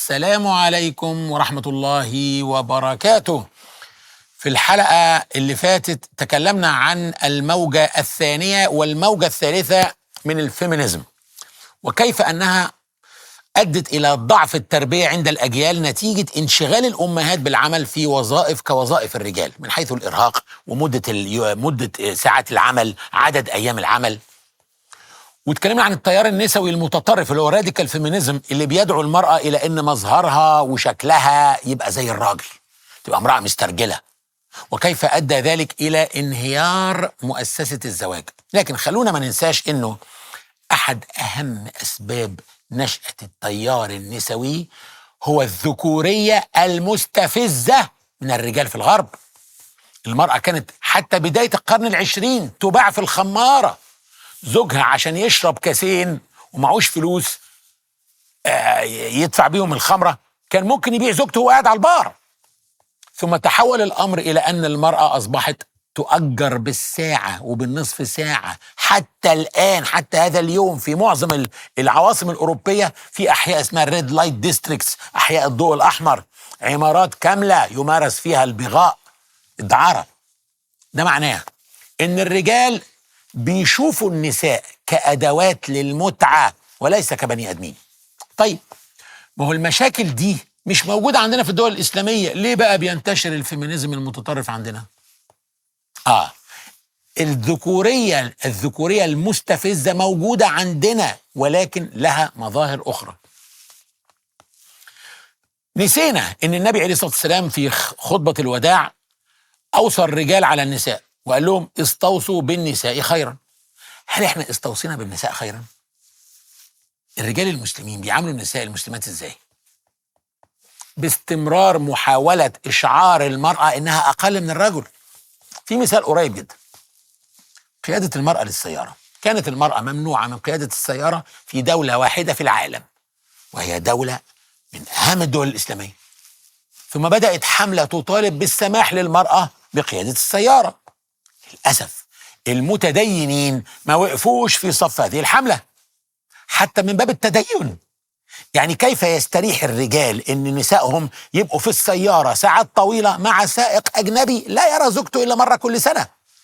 السلام عليكم ورحمة الله وبركاته. في الحلقة اللي فاتت تكلمنا عن الموجة الثانية والموجة الثالثة من الفيمينيزم وكيف أنها أدت إلى ضعف التربية عند الأجيال نتيجة انشغال الأمهات بالعمل في وظائف كوظائف الرجال من حيث الإرهاق ومدة اليو- مدة ساعات العمل عدد أيام العمل واتكلمنا عن التيار النسوي المتطرف اللي هو راديكال فيمينيزم اللي بيدعو المرأة إلى إن مظهرها وشكلها يبقى زي الراجل تبقى امرأة مسترجلة وكيف أدى ذلك إلى انهيار مؤسسة الزواج لكن خلونا ما ننساش إنه أحد أهم أسباب نشأة التيار النسوي هو الذكورية المستفزة من الرجال في الغرب المرأة كانت حتى بداية القرن العشرين تباع في الخمارة زوجها عشان يشرب كاسين ومعوش فلوس آه، يدفع بيهم الخمرة كان ممكن يبيع زوجته وهو قاعد على البار ثم تحول الأمر إلى أن المرأة أصبحت تؤجر بالساعة وبالنصف ساعة حتى الآن حتى هذا اليوم في معظم ال- العواصم الأوروبية في أحياء اسمها الريد لايت ديستريكتس أحياء الضوء الأحمر عمارات كاملة يمارس فيها البغاء الدعارة ده معناه ان الرجال بيشوفوا النساء كادوات للمتعه وليس كبني ادمين طيب ما هو المشاكل دي مش موجوده عندنا في الدول الاسلاميه ليه بقى بينتشر الفيمينيزم المتطرف عندنا اه الذكوريه الذكوريه المستفزه موجوده عندنا ولكن لها مظاهر اخرى نسينا ان النبي عليه الصلاه والسلام في خطبه الوداع اوصى الرجال على النساء وقال لهم استوصوا بالنساء خيرا هل احنا استوصينا بالنساء خيرا الرجال المسلمين بيعاملوا النساء المسلمات ازاي باستمرار محاولة إشعار المرأة إنها أقل من الرجل في مثال قريب جدا قيادة المرأة للسيارة كانت المرأة ممنوعة من قيادة السيارة في دولة واحدة في العالم وهي دولة من أهم الدول الإسلامية ثم بدأت حملة تطالب بالسماح للمرأة بقيادة السيارة للأسف المتدينين ما وقفوش في صف هذه الحملة حتى من باب التدين يعني كيف يستريح الرجال ان نسائهم يبقوا في السيارة ساعات طويلة مع سائق أجنبي لا يرى زوجته إلا مرة كل سنة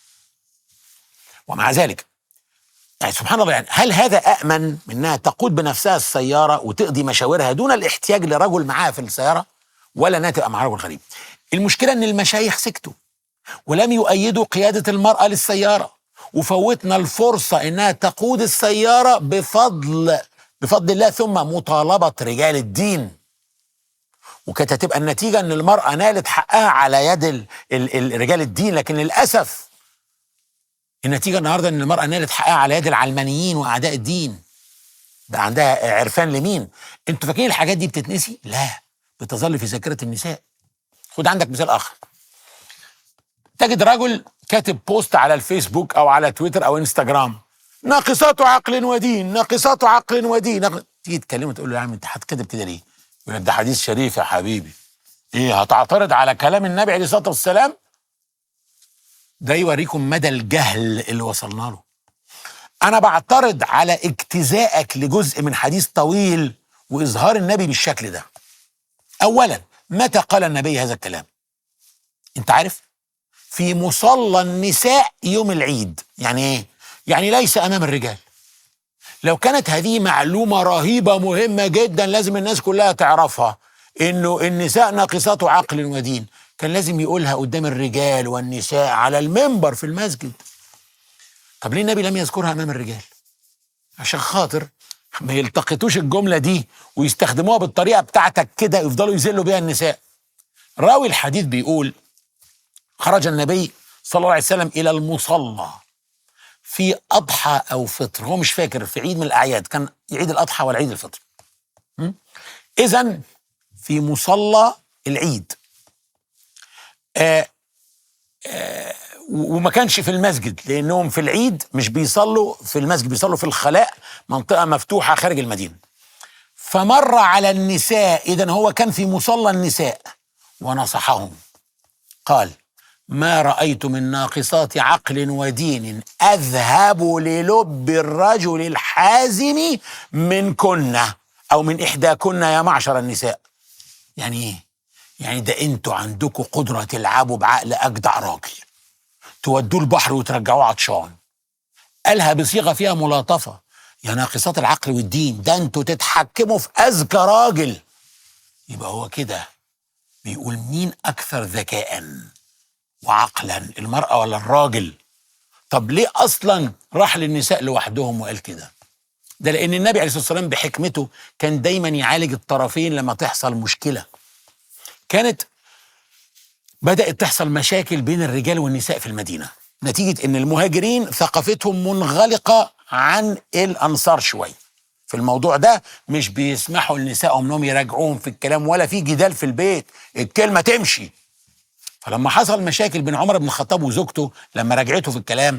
ومع ذلك يعني سبحان الله يعني هل هذا أأمن من أنها تقود بنفسها السيارة وتقضي مشاورها دون الاحتياج لرجل معاها في السيارة ولا أنها تبقى مع رجل غريب المشكلة أن المشايخ سكتوا ولم يؤيدوا قيادة المرأة للسيارة وفوتنا الفرصة إنها تقود السيارة بفضل بفضل الله ثم مطالبة رجال الدين وكانت هتبقى النتيجة إن المرأة نالت حقها على يد ال ال ال رجال الدين لكن للأسف النتيجة النهاردة إن المرأة نالت حقها على يد العلمانيين وأعداء الدين بقى عندها عرفان لمين انتوا فاكرين الحاجات دي بتتنسي لا بتظل في ذاكرة النساء خد عندك مثال آخر تجد رجل كاتب بوست على الفيسبوك او على تويتر او انستجرام ناقصات عقل ودين ناقصات عقل ودين ناقص... تيجي تكلمه تقول له يا عم انت هتكتب كده ليه؟ يقول لك ده حديث شريف يا حبيبي ايه هتعترض على كلام النبي عليه الصلاه والسلام؟ ده يوريكم مدى الجهل اللي وصلنا له انا بعترض على اجتزائك لجزء من حديث طويل واظهار النبي بالشكل ده اولا متى قال النبي هذا الكلام؟ انت عارف؟ في مصلى النساء يوم العيد يعني ايه يعني ليس امام الرجال لو كانت هذه معلومة رهيبة مهمة جدا لازم الناس كلها تعرفها انه النساء ناقصات عقل ودين كان لازم يقولها قدام الرجال والنساء على المنبر في المسجد طب ليه النبي لم يذكرها امام الرجال عشان خاطر ما يلتقطوش الجملة دي ويستخدموها بالطريقة بتاعتك كده يفضلوا يذلوا بيها النساء راوي الحديث بيقول خرج النبي صلى الله عليه وسلم الى المصلى في اضحى او فطر هو مش فاكر في عيد من الاعياد كان عيد الاضحى ولا عيد الفطر اذا في مصلى العيد آه آه وما كانش في المسجد لانهم في العيد مش بيصلوا في المسجد بيصلوا في الخلاء منطقه مفتوحه خارج المدينه فمر على النساء اذا هو كان في مصلى النساء ونصحهم قال ما رأيت من ناقصات عقل ودين أذهب للب الرجل الحازم منكن أو من إحداكن يا معشر النساء يعني ايه يعني ده انتوا عندكم قدره تلعبوا بعقل اجدع راجل تودوه البحر وترجعوه عطشان قالها بصيغه فيها ملاطفه يا ناقصات العقل والدين ده انتوا تتحكموا في اذكى راجل يبقى هو كده بيقول مين اكثر ذكاء وعقلا المراه ولا الراجل طب ليه اصلا راح للنساء لوحدهم وقال كده ده لان النبي عليه الصلاه والسلام بحكمته كان دايما يعالج الطرفين لما تحصل مشكله كانت بدات تحصل مشاكل بين الرجال والنساء في المدينه نتيجه ان المهاجرين ثقافتهم منغلقه عن الانصار شويه في الموضوع ده مش بيسمحوا لنسائهم انهم يراجعوهم في الكلام ولا في جدال في البيت الكلمه تمشي فلما حصل مشاكل بين عمر بن الخطاب وزوجته لما راجعته في الكلام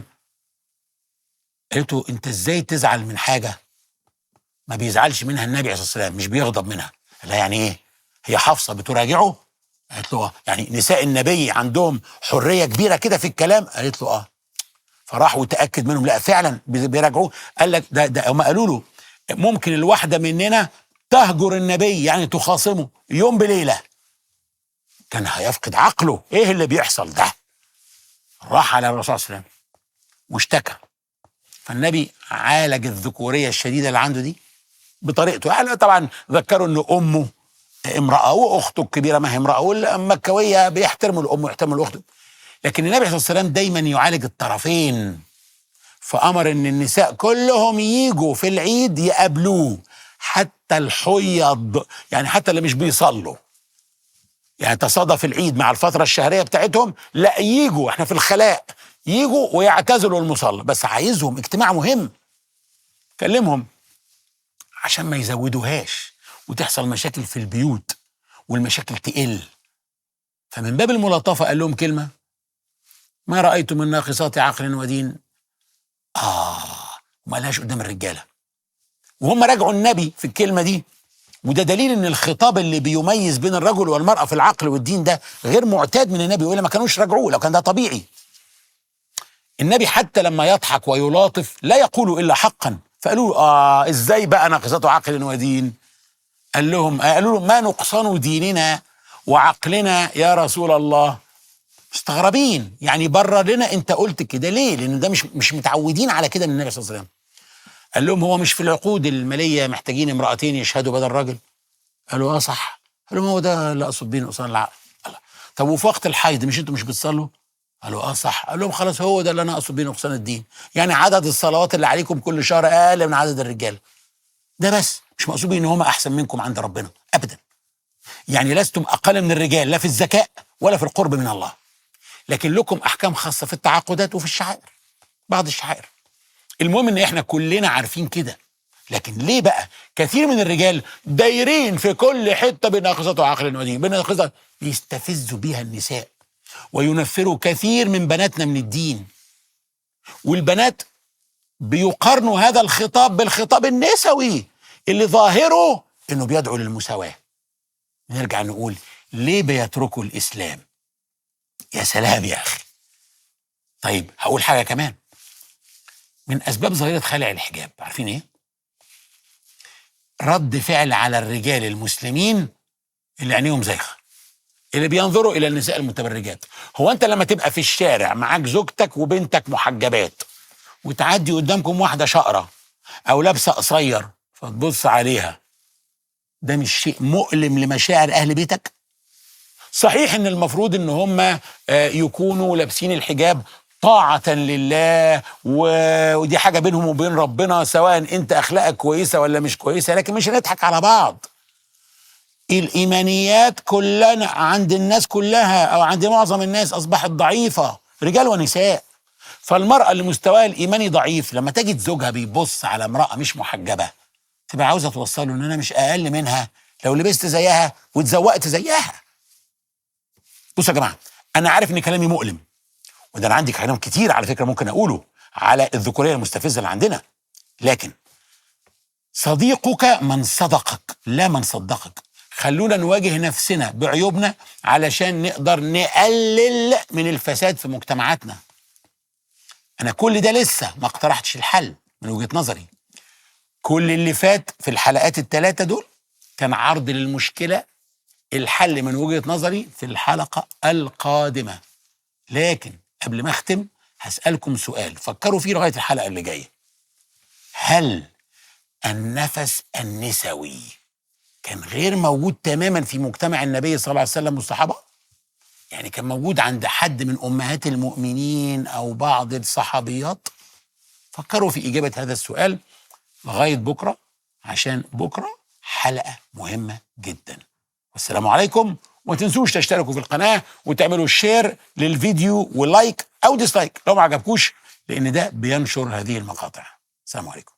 قالت له انت ازاي تزعل من حاجه ما بيزعلش منها النبي عليه الصلاه والسلام مش بيغضب منها لا يعني ايه هي حفصه بتراجعه قالت له اه يعني نساء النبي عندهم حريه كبيره كده في الكلام قالت له اه فراح وتاكد منهم لا فعلا بي- بيراجعوه قال لك ده ده هم قالوا له ممكن الواحده مننا تهجر النبي يعني تخاصمه يوم بليله كان هيفقد عقله ايه اللي بيحصل ده راح على الرسول صلى الله عليه وسلم واشتكى فالنبي عالج الذكوريه الشديده اللي عنده دي بطريقته يعني طبعا ذكروا ان امه امراه واخته الكبيره ما هي امراه والمكويه بيحترموا الام ويحترموا الاخت لكن النبي عليه الصلاه والسلام دايما يعالج الطرفين فامر ان النساء كلهم يجوا في العيد يقابلوه حتى الحيض يعني حتى اللي مش بيصلوا يعني تصادف العيد مع الفترة الشهرية بتاعتهم لا يجوا احنا في الخلاء يجوا ويعتزلوا المصلى بس عايزهم اجتماع مهم كلمهم عشان ما يزودوهاش وتحصل مشاكل في البيوت والمشاكل تقل فمن باب الملاطفة قال لهم كلمة ما رأيت من ناقصات عقل ودين آه وما قالهاش قدام الرجالة وهم راجعوا النبي في الكلمة دي وده دليل ان الخطاب اللي بيميز بين الرجل والمرأة في العقل والدين ده غير معتاد من النبي والا ما كانوش راجعوه لو كان ده طبيعي النبي حتى لما يضحك ويلاطف لا يقول الا حقا فقالوا له اه ازاي بقى ناقصته عقل ودين قال لهم آه قالوا له ما نقصان ديننا وعقلنا يا رسول الله مستغربين يعني بره لنا انت قلت كده ليه لان ده مش مش متعودين على كده من النبي صلى الله عليه وسلم قال لهم هو مش في العقود الماليه محتاجين امرأتين يشهدوا بدل راجل قالوا اه صح قالوا ما هو ده اللي اقصد بيه نقصان العقل الله. طب وفي وقت الحيض مش انتوا مش بتصلوا قالوا اه صح قال لهم خلاص هو ده اللي انا اقصد بيه نقصان الدين يعني عدد الصلوات اللي عليكم كل شهر اقل من عدد الرجال ده بس مش مقصود بيه ان هم احسن منكم عند ربنا ابدا يعني لستم اقل من الرجال لا في الذكاء ولا في القرب من الله لكن لكم احكام خاصه في التعاقدات وفي الشعائر بعض الشعائر المهم ان احنا كلنا عارفين كده لكن ليه بقى كثير من الرجال دايرين في كل حته بناقصات عقل ودين بناقصات يستفزوا بيها النساء وينفروا كثير من بناتنا من الدين والبنات بيقارنوا هذا الخطاب بالخطاب النسوي اللي ظاهره انه بيدعو للمساواه نرجع نقول ليه بيتركوا الاسلام يا سلام يا اخي طيب هقول حاجه كمان من اسباب ظاهره خلع الحجاب عارفين ايه رد فعل على الرجال المسلمين اللي عينيهم زيخه اللي بينظروا الى النساء المتبرجات هو انت لما تبقى في الشارع معاك زوجتك وبنتك محجبات وتعدي قدامكم واحده شقره او لابسه قصير فتبص عليها ده مش شيء مؤلم لمشاعر اهل بيتك صحيح ان المفروض ان هم آه، يكونوا لابسين الحجاب طاعة لله و- ودي حاجة بينهم وبين ربنا سواء انت اخلاقك كويسة ولا مش كويسة لكن مش هنضحك على بعض الايمانيات كلنا عند الناس كلها او عند معظم الناس اصبحت ضعيفة رجال ونساء فالمرأة اللي مستواها الايماني ضعيف لما تجد زوجها بيبص على امرأة مش محجبة تبقى عاوزة توصله ان انا مش اقل منها لو لبست زيها واتزوقت زيها بصوا يا جماعه انا عارف ان كلامي مؤلم وده انا عندي كلام كتير على فكره ممكن اقوله على الذكوريه المستفزه اللي عندنا لكن صديقك من صدقك لا من صدقك خلونا نواجه نفسنا بعيوبنا علشان نقدر نقلل من الفساد في مجتمعاتنا انا كل ده لسه ما اقترحتش الحل من وجهه نظري كل اللي فات في الحلقات الثلاثه دول كان عرض للمشكله الحل من وجهه نظري في الحلقه القادمه لكن قبل ما اختم هسالكم سؤال فكروا فيه لغايه الحلقه اللي جايه هل النفس النسوي كان غير موجود تماما في مجتمع النبي صلى الله عليه وسلم والصحابه يعني كان موجود عند حد من امهات المؤمنين او بعض الصحابيات فكروا في اجابه هذا السؤال لغايه بكره عشان بكره حلقه مهمه جدا والسلام عليكم وما تنسوش تشتركوا في القناه وتعملوا شير للفيديو ولايك او ديسلايك لو ما عجبكوش لان ده بينشر هذه المقاطع السلام عليكم